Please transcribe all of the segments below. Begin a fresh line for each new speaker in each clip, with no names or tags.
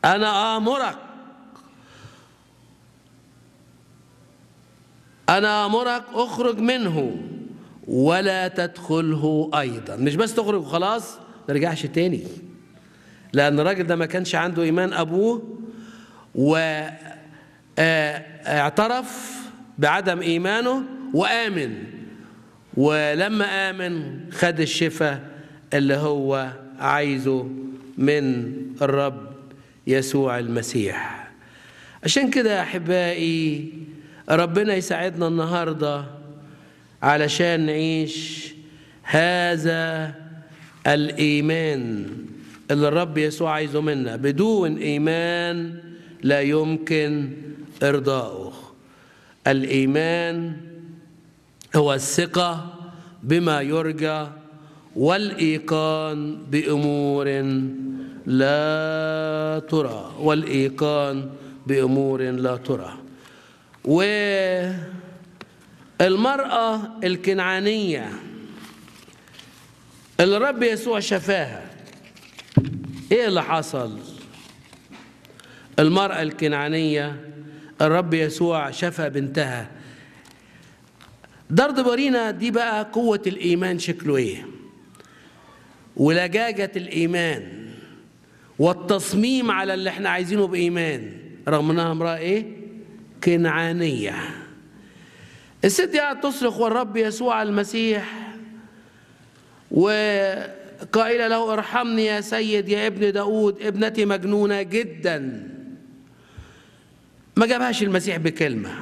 أنا آمرك أنا آمرك أخرج منه ولا تدخله أيضا مش بس تخرج وخلاص ما ترجعش تاني لأن الراجل ده ما كانش عنده إيمان أبوه واعترف بعدم إيمانه وآمن ولما آمن خد الشفاء اللي هو عايزه من الرب يسوع المسيح عشان كده يا أحبائي ربنا يساعدنا النهارده علشان نعيش هذا الايمان اللي الرب يسوع عايزه منا بدون ايمان لا يمكن ارضائه الايمان هو الثقه بما يرجى والايقان بامور لا ترى والايقان بامور لا ترى والمراه الكنعانيه اللي الرب يسوع شفاها ايه اللي حصل المراه الكنعانيه الرب يسوع شفى بنتها درد برينا دي بقى قوه الايمان شكله ايه ولجاجه الايمان والتصميم على اللي احنا عايزينه بايمان رغم انها امراه ايه كنعانيه الست قاعده تصرخ والرب يسوع المسيح وقائلة له ارحمني يا سيد يا ابن داود ابنتي مجنونة جدا ما جابهاش المسيح بكلمة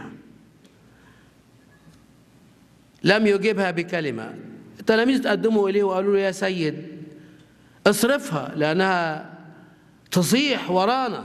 لم يجيبها بكلمة التلاميذ تقدموا إليه وقالوا له يا سيد اصرفها لأنها تصيح ورانا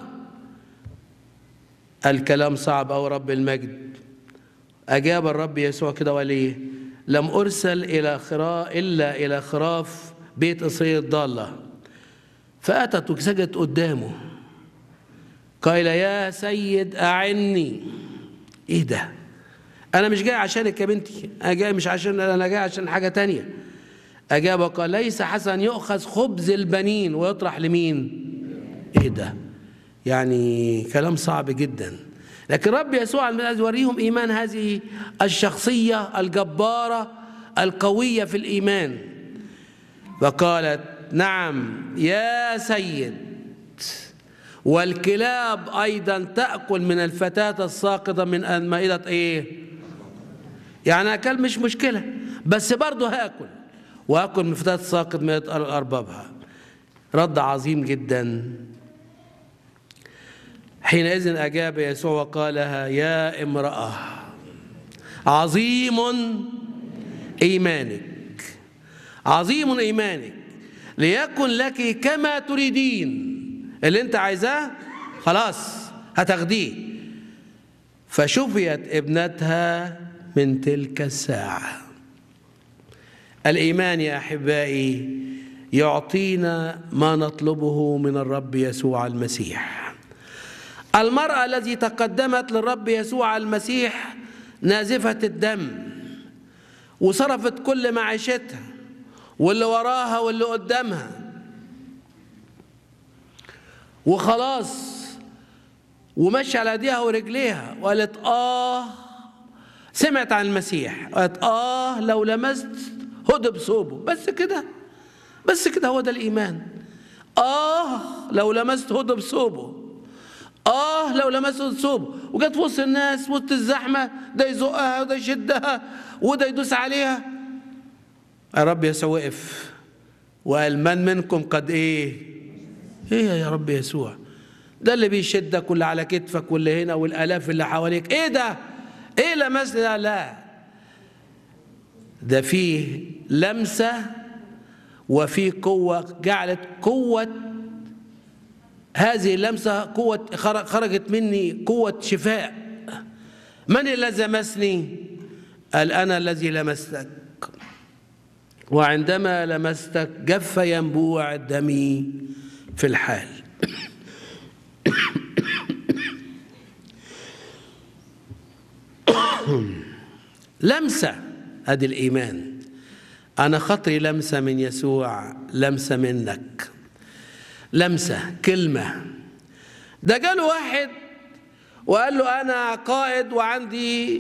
الكلام صعب أو رب المجد أجاب الرب يسوع كده وقال إيه لم أرسل إلى خراء إلا إلى خراف بيت إسرائيل الضالة فأتت وسجدت قدامه قال يا سيد أعني إيه ده أنا مش جاي عشانك يا بنتي أنا جاي مش عشان أنا جاي عشان حاجة تانية أجاب وقال ليس حسن يؤخذ خبز البنين ويطرح لمين إيه ده يعني كلام صعب جدا لكن رب يسوع عايز يوريهم ايمان هذه الشخصيه الجباره القويه في الايمان فقالت نعم يا سيد والكلاب ايضا تاكل من الفتاه الساقطه من مائده ايه يعني اكل مش مشكله بس برضه هاكل واكل من فتاه ساقط من اربابها رد عظيم جدا حينئذ أجاب يسوع وقالها يا امرأة عظيم إيمانك عظيم إيمانك ليكن لك كما تريدين اللي أنت عايزاه خلاص هتاخديه فشفيت ابنتها من تلك الساعة الإيمان يا أحبائي يعطينا ما نطلبه من الرب يسوع المسيح المرأة التي تقدمت للرب يسوع المسيح نازفة الدم وصرفت كل معيشتها واللي وراها واللي قدامها وخلاص ومشي على ايديها ورجليها وقالت اه سمعت عن المسيح قالت اه لو لمست هدب ثوبه بس كده بس كده هو ده الايمان اه لو لمست هدب ثوبه اه لو لمست ثوبه وجت في وسط الناس وسط الزحمه ده يزقها وده يشدها وده يدوس عليها الرب يسوع وقف وقال من منكم قد ايه ايه يا رب يسوع ده اللي بيشدك واللي على كتفك واللي هنا والالاف اللي حواليك ايه ده ايه لمسني ده لا ده فيه لمسه وفي قوه جعلت قوه هذه اللمسة قوة خرجت مني قوة شفاء من الذي لمسني قال أنا الذي لمستك وعندما لمستك جف ينبوع دمي في الحال لمسة هذه الإيمان أنا خطري لمسة من يسوع لمسة منك لمسة كلمة ده جاله واحد وقال له انا قائد وعندي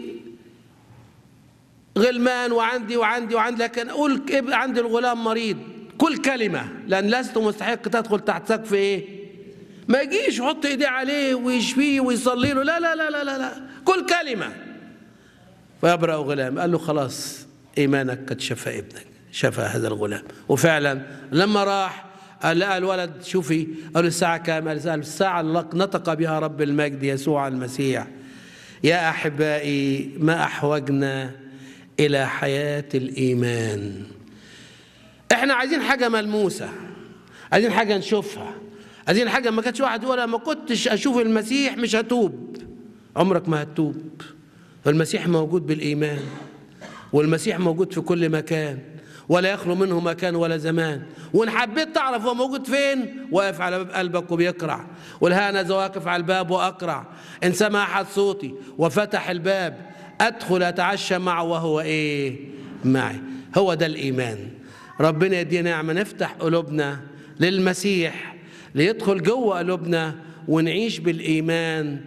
غلمان وعندي وعندي وعندي لكن اقول اب- عندي الغلام مريض كل كلمه لان لست مستحق تدخل تحت سقف ايه ما يجيش يحط ايديه عليه ويشفيه ويصلي له لا لا لا لا لا, لا. كل كلمه فيبرأ غلام قال له خلاص ايمانك قد شفى ابنك شفى هذا الغلام وفعلا لما راح قال لقى الولد شوفي قال له الساعة كام؟ قال له الساعة التي نطق بها رب المجد يسوع المسيح يا أحبائي ما أحوجنا إلى حياة الإيمان إحنا عايزين حاجة ملموسة عايزين حاجة نشوفها عايزين حاجة ما كانش واحد يقول أنا ما كنتش أشوف المسيح مش هتوب عمرك ما هتوب فالمسيح موجود بالإيمان والمسيح موجود في كل مكان ولا يخلو منه مكان ولا زمان وان حبيت تعرف هو موجود فين واقف على باب قلبك وبيقرع والهانز واقف على الباب واقرع ان سمع احد صوتي وفتح الباب ادخل اتعشى معه وهو ايه معي هو ده الايمان ربنا يدينا نعمه نفتح قلوبنا للمسيح ليدخل جوه قلوبنا ونعيش بالايمان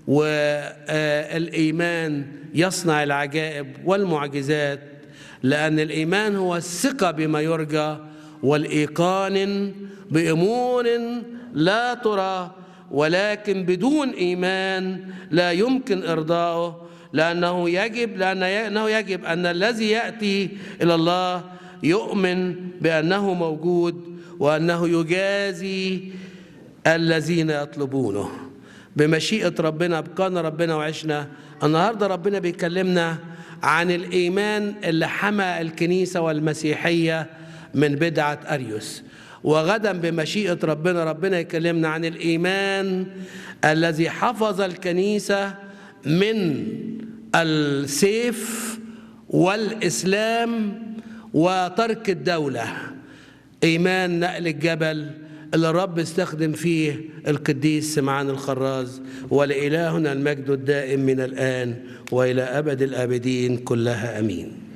والايمان يصنع العجائب والمعجزات لان الايمان هو الثقه بما يرجى والايقان بامور لا ترى ولكن بدون ايمان لا يمكن ارضائه لانه يجب لانه يجب ان الذي ياتي الى الله يؤمن بانه موجود وانه يجازي الذين يطلبونه بمشيئة ربنا بقانا ربنا وعشنا النهاردة ربنا بيكلمنا عن الإيمان اللي حمى الكنيسة والمسيحية من بدعة أريوس وغدا بمشيئة ربنا ربنا يكلمنا عن الإيمان الذي حفظ الكنيسة من السيف والإسلام وترك الدولة إيمان نقل الجبل اللي الرب استخدم فيه القديس سمعان الخراز ولإلهنا المجد الدائم من الآن وإلى أبد الآبدين كلها أمين